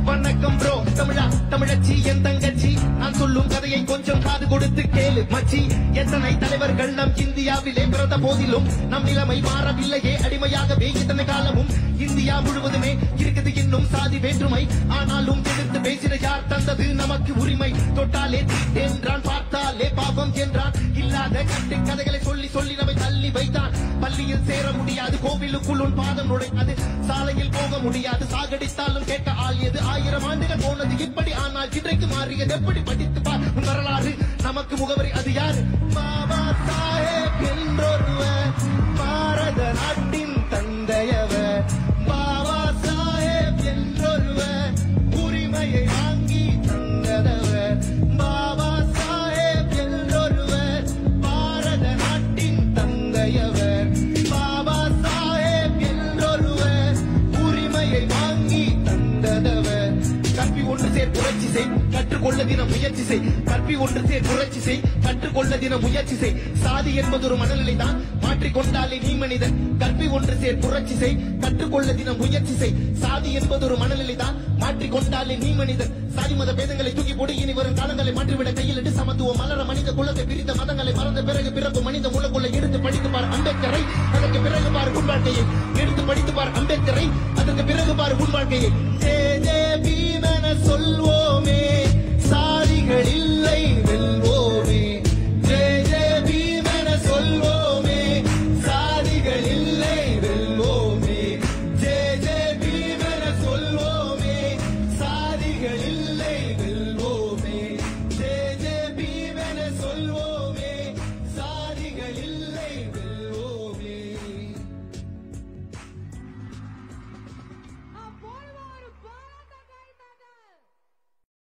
வணக்கம் ப்ரோ தமிழா தமிழச்சி என் தங்கச்சி நான் சொல்லும் கதையை கொஞ்சம் காது கொடுத்து கேளு மச்சி எத்தனை தலைவர்கள் நம் இந்தியாவிலே பிறந்த போதிலும் நம் நிலைமை மாறவில்லையே அடிமையாகவே இத்தனை காலமும் இந்தியா முழுவதுமே இருக்குது இன்னும் சாதி வேற்றுமை ஆனாலும் எதிர்த்து பேசின யார் தந்தது நமக்கு உரிமை தொட்டாலே தீட்டு என்றான் பார்த்தாலே பாவம் என்றான் இல்லாத கட்டு கதைகளை சொல்லி சொல்லி நம்மை தள்ளி வைத்தான் பள்ளியில் சேர முடியாது கோவிலுக்குள் உன் பாதம் நுழையாது சாலையில் போக முடியாது சாகடித்தாலும் கேட்க ஆள் எது ஆயிரம் ஆண்டுகள் போனது இப்படி ஆனால் இன்றைக்கு மாறியது எப்படி படித்து பார் உன் வரலாறு நமக்கு முகவரி அது யாரு பாபா சாஹேப் என்றொருவர் பாரத நாட்டின் தந்தையவர் பாபா சாஹேப் என்றொருவர் உரிமையை வாங்கி தந்ததவர் பாபா சாஹேப் என்றொருவர் பாரத நாட்டின் தந்தையவர் பாபா சாஹேப் என்றொருவர் உரிமையை வாங்கி தந்ததவர் கல்வி ஒன்று சேர் புரட்சி செய் கற்றுக்கொள்ள தினம் முயற்சி செய் கல்வி ஒன்று சேர் புரட்சி செய் கற்றுக்கொள்ள தினம் முயற்சி செய் சாதி என்பது ஒரு மனநிலை தான் மாற்றிக்கொண்டாலே நீ மனிதன் கல்வி ஒன்று சேர் புரட்சி செய் கற்றுக்கொள்ள தினம் முயற்சி செய் சாதி என்பது ஒரு மனநிலை தான் மாற்றிக்கொண்டாலே நீ மனிதன் சாதி மத பேதங்களை தூக்கி போடு இனி வரும் காலங்களை மாற்றிவிட கையிலிட்டு சமத்துவம் மலர மனித குலத்தை பிரித்த மதங்களை மறந்த பிறகு பிறகு மனித முளக்குள்ள எடுத்து படித்து பார் அம்பேத்கரை அதற்கு பிறகு பார் உன் வாழ்க்கையை எடுத்து படித்து பார் அம்பேத்கரை அதற்கு பிறகு பார் உன் வாழ்க்கையை